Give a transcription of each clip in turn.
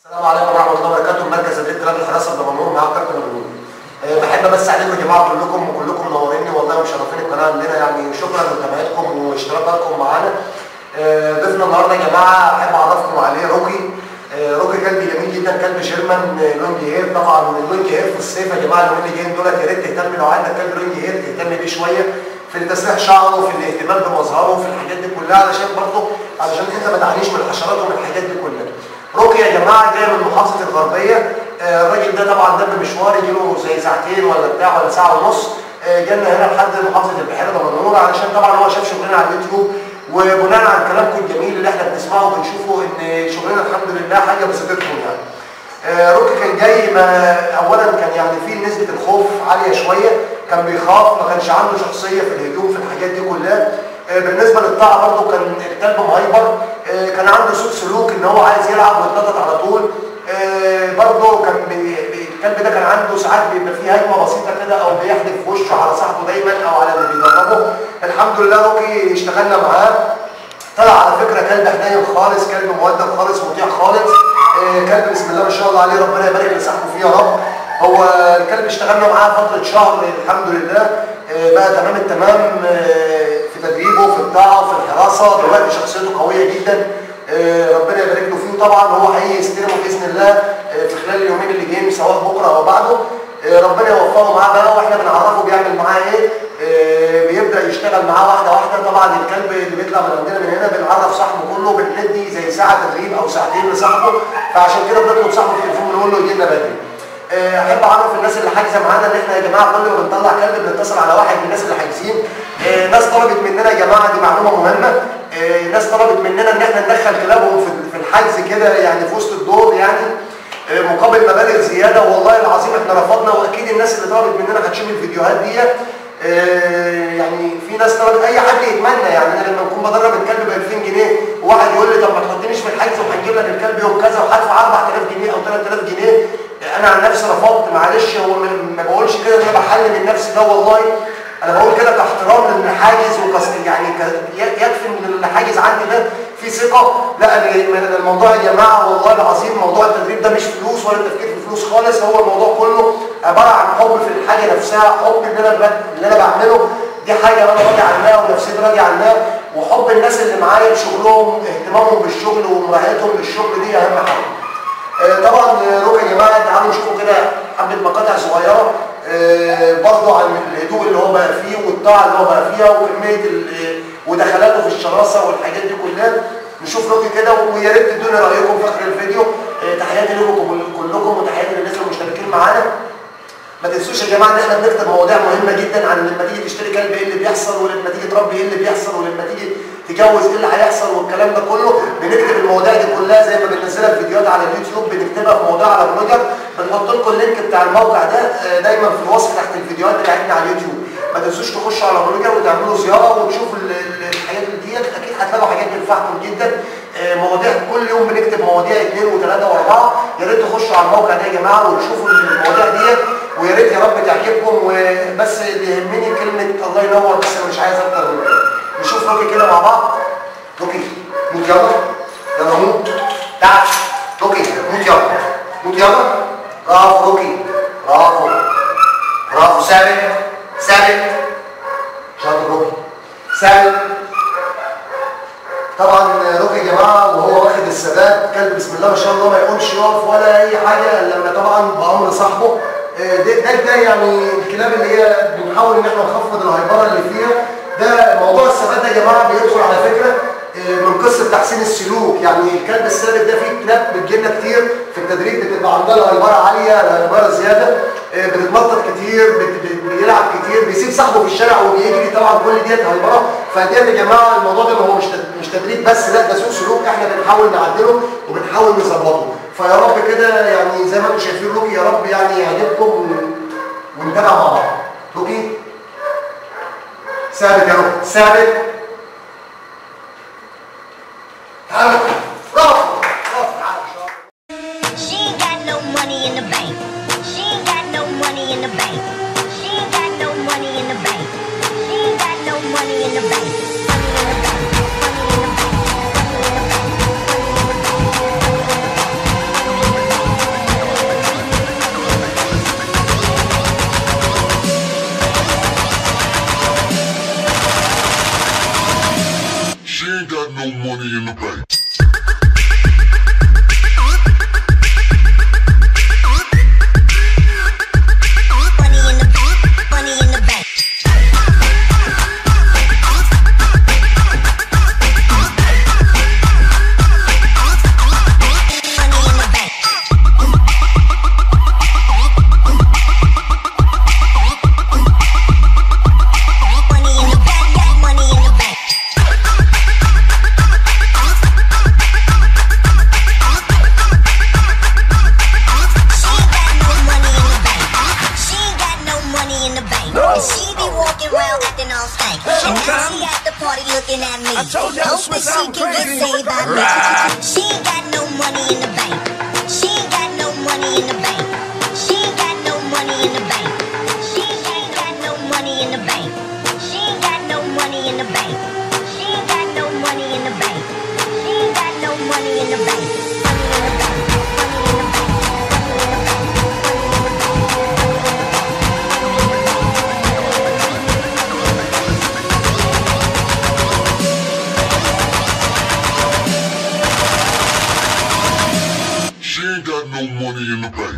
السلام عليكم ورحمه الله وبركاته مركز تدريب كلاب الحراسه الدمنهور معاك كابتن مجنون أه بحب بس عليكم يا جماعه كلكم وكلكم منوريني والله ومشرفين القناه عندنا يعني شكرا لمتابعتكم واشتراكاتكم معانا أه ضيفنا النهارده يا جماعه احب اعرفكم عليه روكي أه روكي كلب جميل جدا كلب جيرمان لونج هير طبعا اللونج هير في الصيف يا جماعه اليومين اللي جايين دولت يا ريت تهتم لو عندك كلب لونج هير تهتم بيه شويه في تسريح شعره في الاهتمام بمظهره في الحاجات دي كلها علشان برضه علشان انت ما تعانيش من الحشرات ومن الحاجات دي كلها روكي يا جماعه جاي من محافظه الغربيه آه الراجل ده طبعا ده مشوار يجي له زي ساعتين ولا بتاع ولا ساعه ونص آه جالنا هنا لحد محافظه البحيره دمنهور علشان طبعا هو شاف شغلنا على اليوتيوب وبناء على كلامكم الجميل اللي احنا بنسمعه وبنشوفه ان شغلنا الحمد لله حاجه بسيطتكم يعني. آه روكي كان جاي ما اولا كان يعني في نسبه الخوف عاليه شويه كان بيخاف ما كانش عنده شخصيه في الهجوم في الحاجات دي كلها بالنسبه للطاعه برضه كان الكلب مهيبر كان عنده سوء سلوك ان هو عايز يلعب ويتنطط على طول برضه كان الكلب ده كان عنده ساعات بيبقى فيه هجمه بسيطه كده او بيحدف وشه على صاحبه دايما او على اللي بيدربه الحمد لله روكي اشتغلنا معاه طلع على فكره كلب حنين خالص كلب مؤدب خالص مطيع خالص كلب بسم الله ما شاء الله عليه ربنا يبارك لصاحبه فيه يا رب هو الكلب اشتغلنا معاه فتره شهر الحمد لله بقى تمام التمام في تدريبه في الطاعه في الحراسه دلوقتي شخصيته قويه جدا ربنا يبارك له فيه طبعا هو هيستلمه باذن الله في خلال اليومين اللي جايين سواء بكره او بعده ربنا يوفقه معاه بقى واحنا بنعرفه بيعمل معاه ايه بيبدا يشتغل معاه واحده واحده طبعا الكلب اللي بيطلع من عندنا من هنا بنعرف صاحبه كله بندي زي ساعه تدريب او ساعتين لصاحبه فعشان كده بنطلب صاحبه في التليفون بنقول له يجي لنا بدري احب اعرف الناس اللي حاجزه معانا ان احنا يا جماعه كل ما بنطلع كلب بنتصل على واحد من الناس اللي حاجزين اه ناس طلبت مننا يا جماعه دي معلومه مهمه اه ناس طلبت مننا ان احنا ندخل كلابهم في الحجز كده يعني في وسط الدور يعني اه مقابل مبالغ زياده والله العظيم احنا رفضنا واكيد الناس اللي طلبت مننا هتشوف الفيديوهات دي يعني في ناس طلبت اي حد يتمنى يعني انا لما اكون بدرب الكلب ب 2000 جنيه وواحد يقول لي طب ما تحطنيش في الحجز وهنجيب لك الكلب يوم كذا وهدفع 4000 جنيه او 3000 جنيه انا عن نفسي رفضت معلش هو ما بقولش كده ان انا بحل من نفسي ده والله انا بقول كده كاحترام للحاجز وكس يعني يكفي ان اللي حاجز عندي ده في ثقه لا الموضوع يا جماعه والله العظيم موضوع التدريب ده مش فلوس ولا تفكير في فلوس خالص هو الموضوع كله عباره عن حب في الحاجه نفسها حب ان انا اللي انا بعمله دي حاجه انا راضي عنها ونفسيتي راضي عنها وحب الناس اللي معايا بشغلهم اهتمامهم بالشغل ومراعيتهم للشغل دي اهم حاجه طبعا روكا يا جماعه تعالوا نشوفوا كده حبه مقاطع صغيره برضه عن الهدوء اللي هو بقى فيه والطاعه اللي هو بقى فيها وكميه ودخلاته في الشراسه والحاجات دي كلها نشوف روكي كده ويا ريت تدوني رايكم في اخر الفيديو تحياتي لكم كلكم وتحياتي للناس المشتركين معانا ما تنسوش يا جماعه ان احنا بنكتب مواضيع مهمه جدا عن لما تيجي تشتري كلب ايه اللي بيحصل ولما تيجي تربي ايه اللي بيحصل ولما تيجي تتجوز ايه اللي هيحصل والكلام ده كله بنكتب المواضيع دي كلها زي ما بننزلها فيديوهات على اليوتيوب بنكتبها في مواضيع على بلوجر بنحط لكم اللينك بتاع الموقع ده دايما في الوصف تحت الفيديوهات بتاعتنا على اليوتيوب ما تنسوش تخشوا على بلوجر وتعملوا زياره وتشوفوا الحاجات ديت اكيد هتلاقوا حاجات تنفعكم جدا مواضيع كل يوم بنكتب مواضيع اثنين وثلاثه واربعه يا ريت تخشوا على الموقع ده يا جماعه وتشوفوا المواضيع ديت ويا ريت يا رب تعجبكم وبس اللي يهمني كلمه الله ينور بس انا مش عايز اكتر من كده نشوف روكي كده مع بعض روكي موت يلا يلا موت تعال روكي موت يلا موت يلا برافو روكي برافو برافو ثابت ثابت شاطر روكي ثابت طبعا روكي يا جماعه وهو واخد الثبات كلب بسم الله ما شاء الله ما يقومش يقف ولا اي حاجه لما طبعا بامر صاحبه ده ده, ده يعني الكلاب اللي هي بنحاول ان احنا نخفض الهيبره اللي فيها ده موضوع الثبات ده يا جماعه بيدخل على فكره من قصه تحسين السلوك يعني الكلب الثابت ده فيه كلاب بتجيلنا كتير في التدريب بتبقى عندها الهيبره عاليه الهيبره زياده بتتنطط كتير بيلعب كتير بيسيب صاحبه في الشارع وبيجري طبعا كل ديت هيبره فديت يا جماعه الموضوع ده هو مش مش تدريب بس لا ده سوء سلوك احنا بنحاول نعدله وبنحاول نظبطه فيا رب كده يعني زي ما انتم شايفين روكي يا رب يعني يعجبكم ونتابع مع بعض روكي ثابت يا روكي ثابت تعالوا برافو برافو تعالوا She ain't got no money in the bank. She ain't got no money in the bank. She ain't got no money in the bank. She ain't got no money in the bank. Money in the bank. Money in the bank. Money in the bank. Money in the bank. Swiss, she I'm can get crazy. saved by me. She ain't got no money in the bank. She ain't got no money in the bank. She ain't got no money in the bank. She ain't got no money in the bank. She ain't got no money in the bank. She ain't got no money in the bank. She ain't got no money in the bank. She ain't got no money in the bank.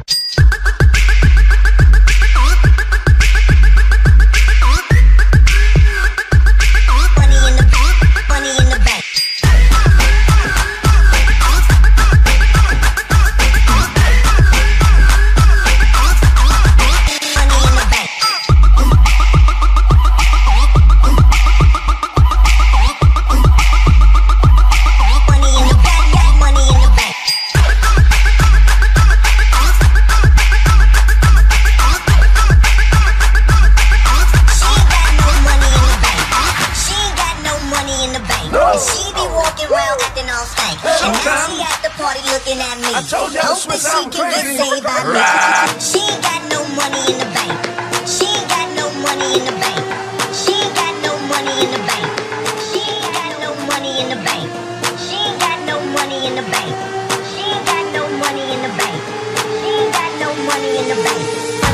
Money in the bank. Money in the bank. Money in the bank. Money in the bank. Money in the bank. She ain't got no money in the bank. She ain't got no money in the bank. And she be walking around acting all stank. And now she at the party looking at me. I told y'all, Hoping Swiss, she I'm can get crazy. saved by me. She ain't got no money in the bank. She ain't got no money in the bank. She ain't got no money in the bank. She ain't got no money in the bank. She ain't got no money in the bank. She ain't got no money in the bank. She ain't got no money in the bank.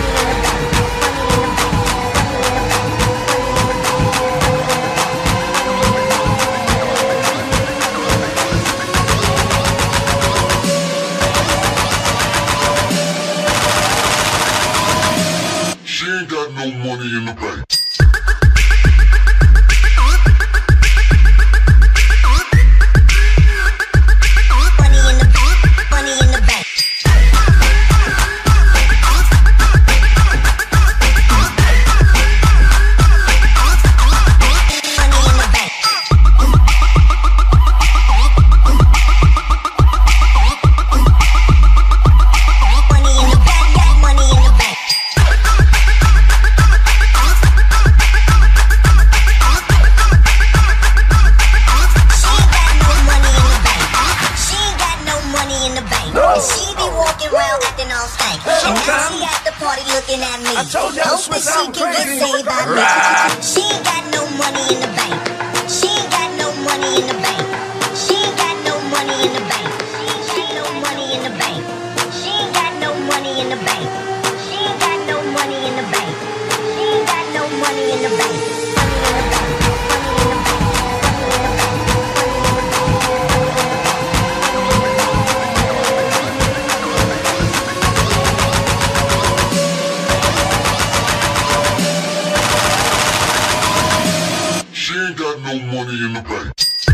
She ain't got no money in the bank. Money in the bank. Money in the bank. Money in the bank. Money in the bank. Money in the bank. She ain't got no money in the bank. She ain't got no money in the bank. And she be walking around acting all stank. And now she at the party looking at me. I told y'all, Hoping Swiss, she I'm can get crazy. saved by me. She ain't got no money in the bank. She ain't got no money in the bank. She ain't got no money in the bank. She ain't got no money in the bank. She ain't got no money in the bank. She ain't got no money in the bank. She ain't got no money in the bank. She ain't got no money in the bank.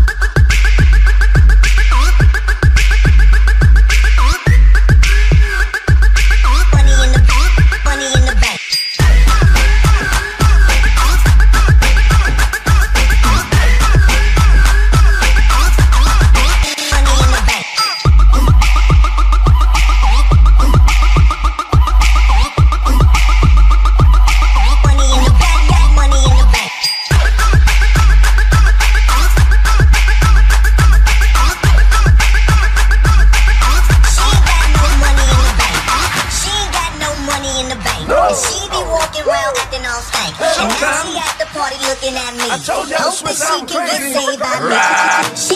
Money in the bank. Money in the bank. Money in the bank. Money in the bank. Money in the bank. She ain't got no money in the bank. She ain't got no money in the bank. And she be walking around acting all stank. And now she at the party looking at me. I told y'all, Hoping Swiss, she I'm can get crazy. saved by me. She